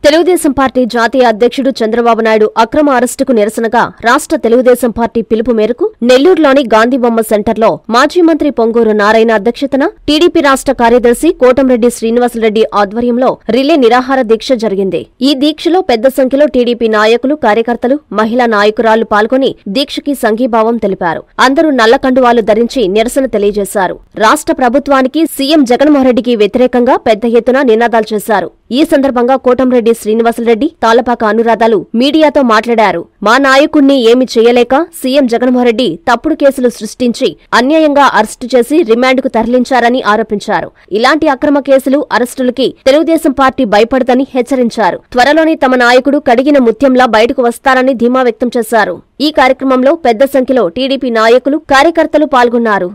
Telugu Desam party జాతీయ అధ్యక్షుడు చంద్రబాబు నాయుడు అక్రమ అరెస్టుకు నిరసనగా రాష్ట్ర తెలుగుదేశం పార్టీ పిలుపు మేరకు నెల్లూరులోని గాంధీబొమ్మ సెంటర్లో మాజీ మంత్రి పొంగూరు నారాయణ అధ్యక్షతన టీడీపీ రాష్ట్ర కార్యదర్శి కోటంరెడ్డి శ్రీనివాసరెడ్డి ఆధ్వర్యంలో రిలే నిరాహార దీక్ష జరిగింది ఈ దీక్షలో పెద్ద సంఖ్యలో టీడీపీ నాయకులు కార్యకర్తలు మహిళా నాయకురాళ్లు పాల్గొని దీక్షకి సంఘీభావం తెలిపారు అందరూ నల్ల కండువాలు ధరించి నిరసన తెలియజేశారు రాష్ట్ర ప్రభుత్వానికి సీఎం జగన్మోహన్ రెడ్డికి వ్యతిరేకంగా పెద్ద ఎత్తున నినాదాలు చేశారు ఈ సందర్భంగా కోటంరెడ్డి శ్రీనివాసరెడ్డి తాలపాక అనురాధాలు మీడియాతో మాట్లాడారు మా నాయకుణ్ణి ఏమి చేయలేక సీఎం జగన్మోహన్ రెడ్డి తప్పుడు కేసులు సృష్టించి అన్యాయంగా అరెస్టు చేసి రిమాండ్కు తరలించారని ఆరోపించారు ఇలాంటి అక్రమ కేసులు అరెస్టులకి తెలుగుదేశం పార్టీ భయపడదని హెచ్చరించారు త్వరలోనే తమ నాయకుడు కడిగిన ముత్యంలా బయటకు వస్తారని ధీమా వ్యక్తం చేశారు ఈ కార్యక్రమంలో పెద్ద సంఖ్యలో టీడీపీ నాయకులు కార్యకర్తలు పాల్గొన్నారు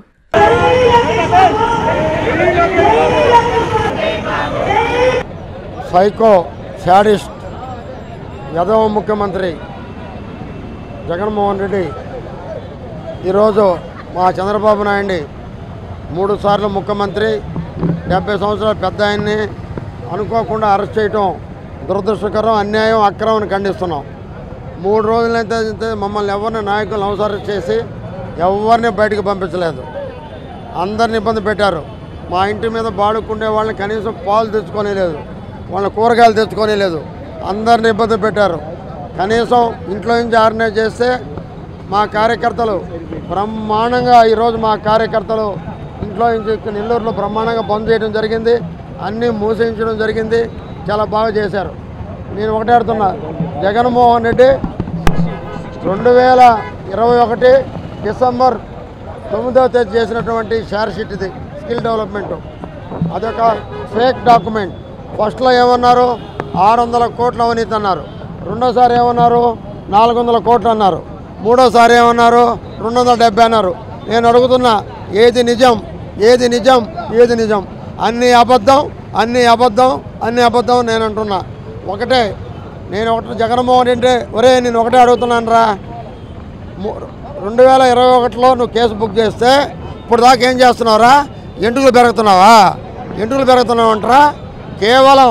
సైకో శాడిస్ట్ యదవ ముఖ్యమంత్రి జగన్మోహన్ రెడ్డి ఈరోజు మా చంద్రబాబు నాయుడిని మూడు సార్లు ముఖ్యమంత్రి డెబ్బై సంవత్సరాల పెద్ద ఆయన్ని అనుకోకుండా అరెస్ట్ చేయటం దురదృష్టకరం అన్యాయం అక్రమం ఖండిస్తున్నాం మూడు రోజులైతే అయితే మమ్మల్ని ఎవరిని నాయకులను అవసరం చేసి ఎవరిని బయటకు పంపించలేదు అందరిని ఇబ్బంది పెట్టారు మా ఇంటి మీద బాడుకుండే వాళ్ళని కనీసం పాలు తెచ్చుకోనే లేదు వాళ్ళ కూరగాయలు తెచ్చుకోనే లేదు అందరిని ఇబ్బంది పెట్టారు కనీసం ఇంట్లో నుంచి ఆర్గనైజ్ చేస్తే మా కార్యకర్తలు బ్రహ్మాండంగా ఈరోజు మా కార్యకర్తలు ఇంట్లో నుంచి ఇక్కడ నెల్లూరులో బ్రహ్మాండంగా బంద్ చేయడం జరిగింది అన్నీ మూసేయించడం జరిగింది చాలా బాగా చేశారు నేను ఒకటే అడుగుతున్నా జగన్మోహన్ రెడ్డి రెండు వేల ఇరవై ఒకటి డిసెంబర్ తొమ్మిదవ తేదీ చేసినటువంటి షేర్ షీట్ ఇది స్కిల్ డెవలప్మెంట్ అదొక ఫేక్ డాక్యుమెంట్ ఫస్ట్లో ఏమన్నారు ఆరు వందల కోట్ల అవినీతి అన్నారు రెండోసారి ఏమన్నారు నాలుగు వందల కోట్లు అన్నారు మూడోసారి ఏమన్నారు రెండు వందల డెబ్బై అన్నారు నేను అడుగుతున్నా ఏది నిజం ఏది నిజం ఏది నిజం అన్ని అబద్ధం అన్ని అబద్ధం అన్ని అబద్ధం నేను అంటున్నా ఒకటే నేను ఒకటి జగన్మోహన్ రెడ్డి ఒరే నేను ఒకటే అడుగుతున్నాను రా ము- రెండు వేల ఇరవై ఒకటిలో నువ్వు కేసు బుక్ చేస్తే ఇప్పుడు దాకా ఏం చేస్తున్నావురా ఎంటుకలు పెరుగుతున్నావా ఎంటుకలు పెరుగుతున్నావు అంటారా కేవలం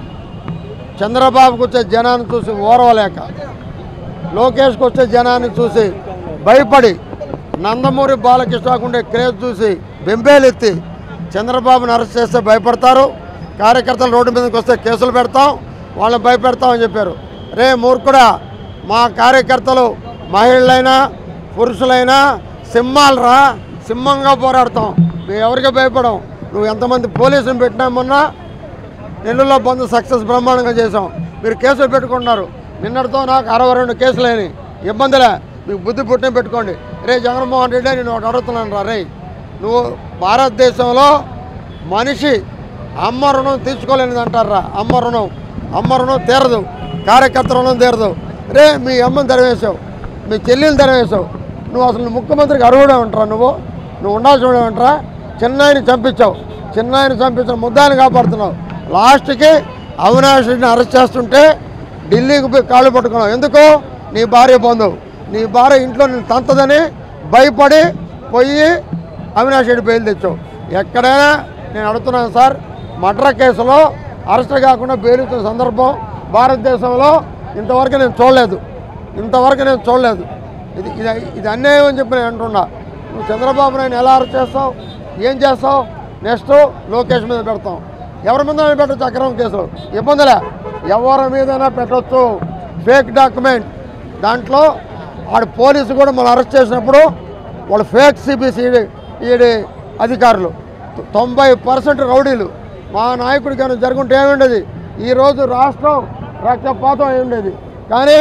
చంద్రబాబుకు వచ్చే జనాన్ని చూసి ఓర్వలేక లోకేష్కి వచ్చే జనాన్ని చూసి భయపడి నందమూరి బాలకృష్ణకు ఉండే క్రేజ్ చూసి బెంబేలెత్తి చంద్రబాబుని అరెస్ట్ చేస్తే భయపడతారు కార్యకర్తలు రోడ్డు మీదకి వస్తే కేసులు పెడతాం వాళ్ళని భయపెడతామని చెప్పారు రే మూర్ఖుడా మా కార్యకర్తలు మహిళలైనా పురుషులైనా సింహాలరా సింహంగా పోరాడతాం మేము ఎవరికి భయపడం నువ్వు ఎంతమంది పోలీసులు పెట్టినా మొన్న నెల్లూరులో బంద్ సక్సెస్ బ్రహ్మాండంగా చేసాం మీరు కేసులు పెట్టుకుంటున్నారు నిన్నటితో నాకు అరవై రెండు కేసులేని ఇబ్బందిలే మీకు బుద్ధి పుట్టిన పెట్టుకోండి రే జగన్మోహన్ రెడ్డి నేను ఒకటి అడుగుతున్నాను రా రే నువ్వు భారతదేశంలో మనిషి అమ్మ రుణం తీర్చుకోలేనిది అంటారా అమ్మ రుణం అమ్మ రుణం తీరదు కార్యకర్త రుణం తీరదు రే మీ అమ్మని తెరవేశావు మీ చెల్లెలు తెరవేశావు నువ్వు అసలు ముఖ్యమంత్రికి అర్హుడే ఉంటారా నువ్వు నువ్వు ఉండాల్సి ఉంటారా చిన్నాయిని చంపించావు చిన్నాయిని చంపించిన ముద్దాయిని కాపాడుతున్నావు లాస్ట్కి అవినాష్ రెడ్డిని అరెస్ట్ చేస్తుంటే ఢిల్లీకి పోయి కాళ్ళు పట్టుకున్నావు ఎందుకు నీ భార్య బంధువు నీ భార్య ఇంట్లో నేను తంతదని భయపడి పోయి అవినాష్ రెడ్డి బెయిల్ తెచ్చావు ఎక్కడైనా నేను అడుగుతున్నాను సార్ మర్డర్ కేసులో అరెస్ట్ కాకుండా బెయిల్ ఇచ్చిన సందర్భం భారతదేశంలో ఇంతవరకు నేను చూడలేదు ఇంతవరకు నేను చూడలేదు ఇది ఇది ఇది అన్యాయం అని చెప్పి నేను అంటున్నా నువ్వు చంద్రబాబు నాయుడు ఎలా అరెస్ట్ చేస్తావు ఏం చేస్తావు నెక్స్ట్ లోకేష్ మీద పెడతాం ఎవరి మీద పెట్టచ్చు అక్రమ కేసులు ఇబ్బందిలే ఎవరి మీదైనా పెట్టవచ్చు ఫేక్ డాక్యుమెంట్ దాంట్లో ఆడు పోలీసు కూడా మనం అరెస్ట్ చేసినప్పుడు వాళ్ళు ఫేక్ సిబిసిడి ఈడి అధికారులు తొ- తొంభై పర్సెంట్ రౌడీలు మా నాయకుడికి ఏమైనా జరుగుంటే ఏముండేది ఈరోజు రాష్ట్రం రక్తపాతం అయి ఉండేది కానీ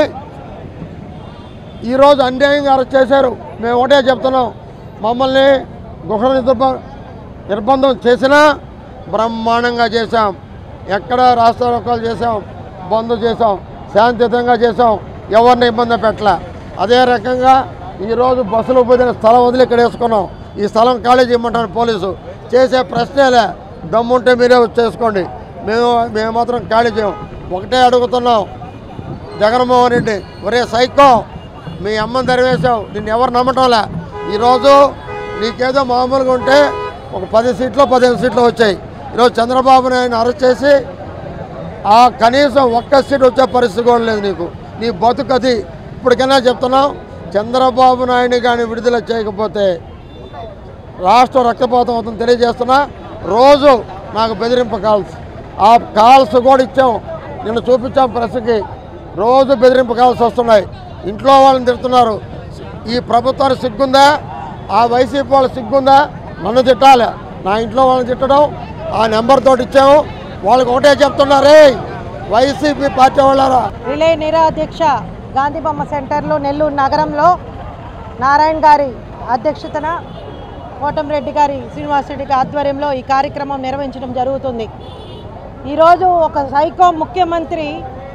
ఈరోజు అన్యాయంగా అరెస్ట్ చేశారు మేము ఒకటే చెప్తున్నాం మమ్మల్ని గుహ నిర్బ నిర్బంధం చేసినా బ్రహ్మాండంగా చేశాం ఎక్కడ రాష్ట్ర రోకాలు చేసాం బంద్ చేసాం శాంతియుతంగా చేసాం ఎవరిని ఇబ్బంది పెట్టలే అదే రకంగా ఈరోజు బస్సులు పోయిన స్థలం వదిలి ఇక్కడ వేసుకున్నాం ఈ స్థలం ఖాళీ చేయమంటాను పోలీసు చేసే ప్రశ్నేలే దమ్ముంటే మీరే వచ్చి చేసుకోండి మేము మేము మాత్రం ఖాళీ చేయం ఒకటే అడుగుతున్నాం జగన్మోహన్ రెడ్డి ఒరే సైకో మీ అమ్మని తెరవేశావు నిన్ను ఎవరు నమ్మటంలే ఈరోజు నీకేదో మామూలుగా ఉంటే ఒక పది సీట్లు పదిహేను సీట్లు వచ్చాయి ఈరోజు చంద్రబాబు నాయుడు అరెస్ట్ చేసి ఆ కనీసం ఒక్క సీట్ వచ్చే పరిస్థితి కూడా లేదు నీకు నీ బతుకది ఇప్పటికైనా చెప్తున్నాం చంద్రబాబు నాయుడు కానీ విడుదల చేయకపోతే రాష్ట్రం రక్తపాతం అవుతుంది తెలియజేస్తున్నా రోజు నాకు బెదిరింపు కాల్స్ ఆ కాల్స్ కూడా ఇచ్చాం నిన్న చూపించాం ప్రెస్కి రోజు బెదిరింపు కాల్స్ వస్తున్నాయి ఇంట్లో వాళ్ళని తిడుతున్నారు ఈ ప్రభుత్వానికి సిగ్గుందా ఆ వైసీపీ వాళ్ళు సిగ్గుందా నన్ను తిట్టాలి నా ఇంట్లో వాళ్ళని తిట్టడం ఆ నెంబర్ తోటి ఇచ్చాము వాళ్ళకి ఒకటే చెప్తున్నారే వైసీపీ పార్టీ వాళ్ళారా రిలే నిరాధ్యక్ష గాంధీబొమ్మ సెంటర్లో నెల్లూరు నగరంలో నారాయణ గారి అధ్యక్షతన కోటంరెడ్డి గారి శ్రీనివాసరెడ్డి గారి ఆధ్వర్యంలో ఈ కార్యక్రమం నిర్వహించడం జరుగుతుంది ఈరోజు ఒక సైకో ముఖ్యమంత్రి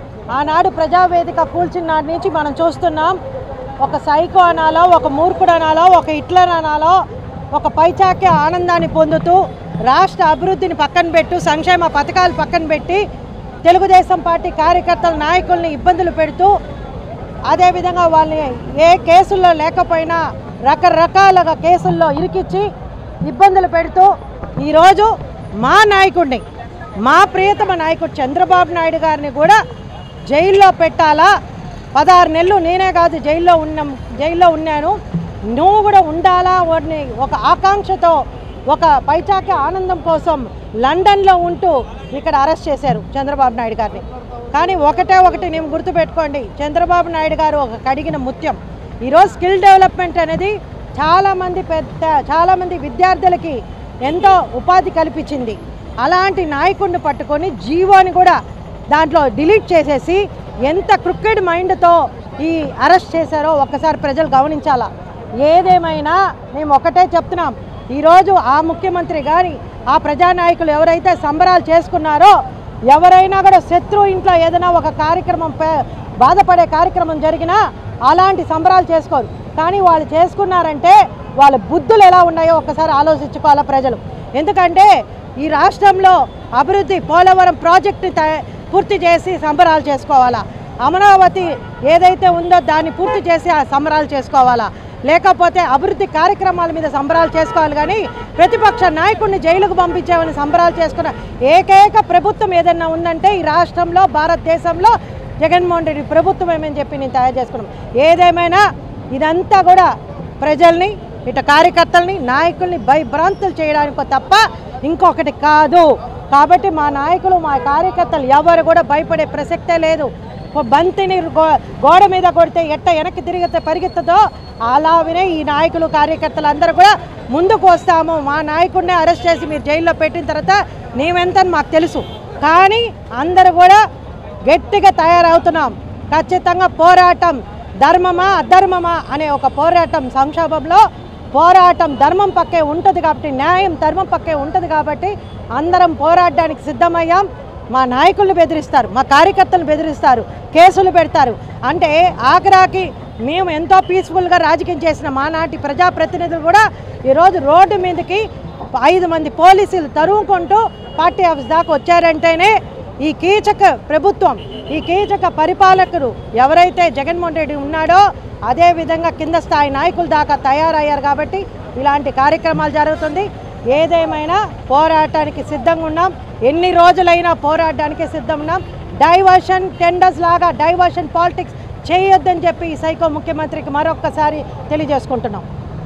ఆనాడు ప్రజావేదిక కూల్చిన నాటి నుంచి మనం చూస్తున్నాం ఒక సైకో అనాలో ఒక మూర్ఖుడు అనాలో ఒక హిట్లర్ అనాలో ఒక పైచాక్య ఆనందాన్ని పొందుతూ రాష్ట్ర అభివృద్ధిని పక్కన పెట్టు సంక్షేమ పథకాలు పక్కన పెట్టి తెలుగుదేశం పార్టీ కార్యకర్తల నాయకుల్ని ఇబ్బందులు పెడుతూ అదేవిధంగా వాళ్ళని ఏ కేసుల్లో లేకపోయినా రకరకాలుగా కేసుల్లో ఇరికిచ్చి ఇబ్బందులు పెడుతూ ఈరోజు మా నాయకుడిని మా ప్రియతమ నాయకుడు చంద్రబాబు నాయుడు గారిని కూడా జైల్లో పెట్టాలా పదహారు నెలలు నేనే కాదు జైల్లో ఉన్నాం జైల్లో ఉన్నాను నువ్వు కూడా ఉండాలా వాడిని ఒక ఆకాంక్షతో ఒక పైచాక్య ఆనందం కోసం లండన్లో ఉంటూ ఇక్కడ అరెస్ట్ చేశారు చంద్రబాబు నాయుడు గారిని కానీ ఒకటే ఒకటి నేను గుర్తుపెట్టుకోండి చంద్రబాబు నాయుడు గారు ఒక కడిగిన ముత్యం ఈరోజు స్కిల్ డెవలప్మెంట్ అనేది చాలామంది పెద్ద చాలామంది విద్యార్థులకి ఎంతో ఉపాధి కల్పించింది అలాంటి నాయకుడిని పట్టుకొని జీవోని కూడా దాంట్లో డిలీట్ చేసేసి ఎంత క్రికెట్ మైండ్తో ఈ అరెస్ట్ చేశారో ఒక్కసారి ప్రజలు గమనించాలా ఏదేమైనా మేము ఒకటే చెప్తున్నాం ఈరోజు ఆ ముఖ్యమంత్రి కానీ ఆ ప్రజానాయకులు ఎవరైతే సంబరాలు చేసుకున్నారో ఎవరైనా కూడా శత్రు ఇంట్లో ఏదైనా ఒక కార్యక్రమం పే- బాధపడే కార్యక్రమం జరిగినా అలాంటి సంబరాలు చేసుకోరు కానీ వాళ్ళు చేసుకున్నారంటే వాళ్ళ బుద్ధులు ఎలా ఉన్నాయో ఒకసారి ఆలోచించుకోవాలా ప్రజలు ఎందుకంటే ఈ రాష్ట్రంలో అభివృద్ధి పోలవరం ప్రాజెక్టు తయ- పూర్తి చేసి సంబరాలు చేసుకోవాలా అమరావతి ఏదైతే ఉందో దాన్ని పూర్తి చేసి ఆ సంబరాలు చేసుకోవాలా లేకపోతే అభివృద్ధి కార్యక్రమాల మీద సంబరాలు చేసుకోవాలి కానీ ప్రతిపక్ష నాయకుడిని జైలుకు పంపించామని సంబరాలు చేసుకున్న ఏకైక ప్రభుత్వం ఏదైనా ఉందంటే ఈ రాష్ట్రంలో భారతదేశంలో జగన్మోహన్ రెడ్డి ప్రభుత్వం ఏమని చెప్పి నేను తయారు చేసుకున్నాం ఏదేమైనా ఇదంతా కూడా ప్రజల్ని ఇటు కార్యకర్తల్ని నాయకుల్ని భయభ్రాంతులు చేయడానికి తప్ప ఇంకొకటి కాదు కాబట్టి మా నాయకులు మా కార్యకర్తలు ఎవరు కూడా భయపడే ప్రసక్తే లేదు ఓ బంతిని గో- గోడ మీద కొడితే ఎట్ట వెనక్కి తిరిగితే పరిగెత్తుతో అలాగనే ఈ నాయకులు కార్యకర్తలు అందరూ కూడా ముందుకు వస్తాము మా నాయకుడిని అరెస్ట్ చేసి మీరు జైల్లో పెట్టిన తర్వాత నీవెంతని మాకు తెలుసు కానీ అందరూ కూడా గట్టిగా తయారవుతున్నాం ఖచ్చితంగా పోరాటం ధర్మమా అధర్మమా అనే ఒక పోరాటం సంక్షోభంలో పోరాటం ధర్మం పక్కే ఉంటుంది కాబట్టి న్యాయం ధర్మం పక్కే ఉంటుంది కాబట్టి అందరం పోరాడడానికి సిద్ధమయ్యాం మా నాయకులను బెదిరిస్తారు మా కార్యకర్తలను బెదిరిస్తారు కేసులు పెడతారు అంటే ఆఖరాకి మేము ఎంతో పీస్ఫుల్గా రాజకీయం చేసిన మా నాటి ప్రజాప్రతినిధులు కూడా ఈరోజు రోడ్డు మీదకి ఐదు మంది పోలీసులు తరుముకుంటూ పార్టీ ఆఫీస్ దాకా వచ్చారంటేనే ఈ కీచక ప్రభుత్వం ఈ కీచక పరిపాలకుడు ఎవరైతే జగన్మోహన్ రెడ్డి ఉన్నాడో అదే విధంగా కింద స్థాయి నాయకుల దాకా తయారయ్యారు కాబట్టి ఇలాంటి కార్యక్రమాలు జరుగుతుంది ఏదేమైనా పోరాటానికి సిద్ధంగా ఉన్నాం ఎన్ని రోజులైనా పోరాడడానికి సిద్ధం ఉన్నాం డైవర్షన్ టెండర్స్ లాగా డైవర్షన్ పాలిటిక్స్ చేయొద్దని చెప్పి ఈ సైకో ముఖ్యమంత్రికి మరొక్కసారి తెలియజేసుకుంటున్నాం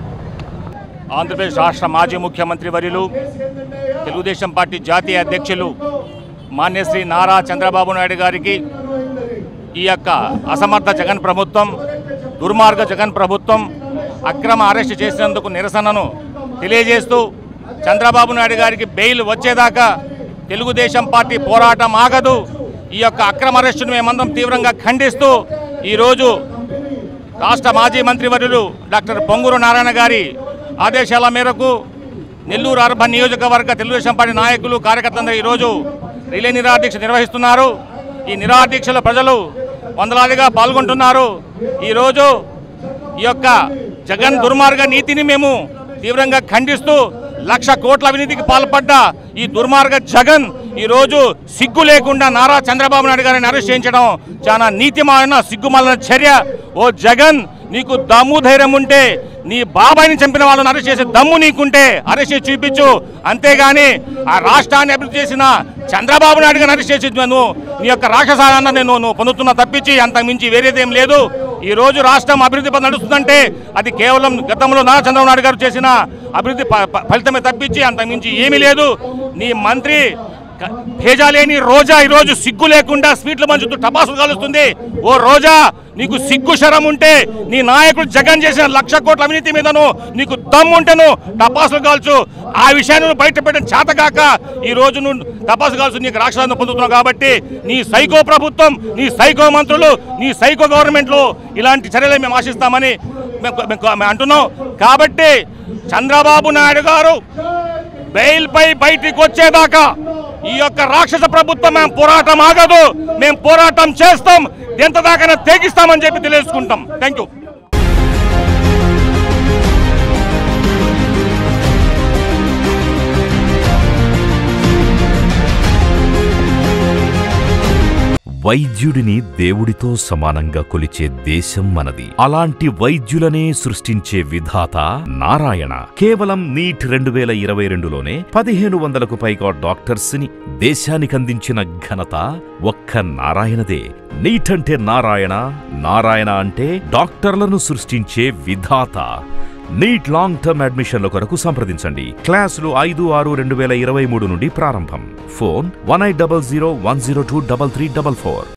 ఆంధ్రప్రదేశ్ రాష్ట్ర మాజీ ముఖ్యమంత్రి వర్యులు తెలుగుదేశం పార్టీ జాతీయ అధ్యక్షులు మాన్యశ్రీ నారా చంద్రబాబు నాయుడు గారికి ఈ యొక్క అసమర్థ జగన్ ప్రభుత్వం దుర్మార్గ జగన్ ప్రభుత్వం అక్రమ అరెస్ట్ చేసినందుకు నిరసనను తెలియజేస్తూ చంద్రబాబు నాయుడు గారికి బెయిల్ వచ్చేదాకా తెలుగుదేశం పార్టీ పోరాటం ఆగదు ఈ యొక్క అక్రమ అరెస్టును మేమందరం తీవ్రంగా ఖండిస్తూ ఈరోజు రాష్ట్ర మాజీ మంత్రివర్యులు డాక్టర్ పొంగూరు నారాయణ గారి ఆదేశాల మేరకు నెల్లూరు అర్బన్ నియోజకవర్గ తెలుగుదేశం పార్టీ నాయకులు కార్యకర్తలందరూ ఈరోజు రిలే నిరాదీక్ష నిర్వహిస్తున్నారు ఈ నిరాదీక్షలో ప్రజలు వందలాదిగా పాల్గొంటున్నారు ఈరోజు ఈ యొక్క జగన్ దుర్మార్గ నీతిని మేము తీవ్రంగా ఖండిస్తూ లక్ష కోట్ల అవినీతికి పాల్పడ్డ ఈ దుర్మార్గ జగన్ ఈరోజు సిగ్గు లేకుండా నారా చంద్రబాబు నాయుడు గారిని అరెస్ట్ చేయించడం చాలా నీతిమాలిన సిగ్గుమాలిన చర్య ఓ జగన్ నీకు దమ్ము ధైర్యం ఉంటే నీ బాబాయిని చంపిన వాళ్ళని అరెస్ట్ చేసే దమ్ము నీకుంటే అరెస్ట్ చేసి చూపించు అంతేగాని ఆ రాష్ట్రాన్ని అభివృద్ధి చేసిన చంద్రబాబు నాయుడు గారిని అరెస్ట్ చేసి నువ్వు నీ యొక్క రాక్షసాలన్న నేను నువ్వు పొందుతున్న తప్పించి అంత మించి వేరేదేం లేదు ఈ రోజు రాష్ట్రం అభివృద్ధి పథం నడుస్తుందంటే అది కేవలం గతంలో నారా చంద్రబాబు నాయుడు గారు చేసిన అభివృద్ధి ప- ప- ఫలితమే తప్పించి అంత మించి ఏమీ లేదు నీ మంత్రి క- తేజ లేని రోజా ఈరోజు సిగ్గు లేకుండా స్వీట్లు మంచుతూ టపాసులు కాలుస్తుంది ఓ రోజా నీకు సిగ్గు శరం ఉంటే నీ నాయకుడు జగన్ చేసిన లక్ష కోట్ల అవినీతి మీదను నీకు దమ్ము ఉంటేను టపాసులు కాల్చు ఆ విషయాన్ని నువ్వు బయట పెట్టిన చేతగాక ఈ రోజు నువ్వు టపాసు కాల్చు నీకు రాష్ట్రాన్ని పొందుతున్నావు కాబట్టి నీ సైకో ప్రభుత్వం నీ సైకో మంత్రులు నీ సైకో గవర్నమెంట్లు ఇలాంటి చర్యలే మేము ఆశిస్తామని మేము- మేము మేము అంటున్నాం కాబట్టి చంద్రబాబు నాయుడు గారు బెయిల్ పై బయటికి వచ్చేదాకా ఈ యొక్క రాక్షస ప్రభుత్వం మేము పోరాటం ఆగదు మేము పోరాటం చేస్తాం ఎంత దాకా తెగిస్తామని చెప్పి తెలియజేసుకుంటాం థ్యాంక్ యూ వైద్యుడిని దేవుడితో సమానంగా కొలిచే దేశం మనది అలాంటి వైద్యులనే సృష్టించే విధాత నారాయణ కేవలం నీట్ రెండు వేల ఇరవై రెండులోనే పదిహేను వందలకు పైగా డాక్టర్స్ ని దేశానికందించిన ఘనత ఒక్క నారాయణదే నీట్ అంటే నారాయణ నారాయణ అంటే డాక్టర్లను సృష్టించే విధాత నీట్ లాంగ్ టర్మ్ అడ్మిషన్ల కొరకు సంప్రదించండి క్లాసులు ఐదు ఆరు రెండు వేల ఇరవై మూడు నుండి ప్రారంభం phone one eight double zero one zero two double three double four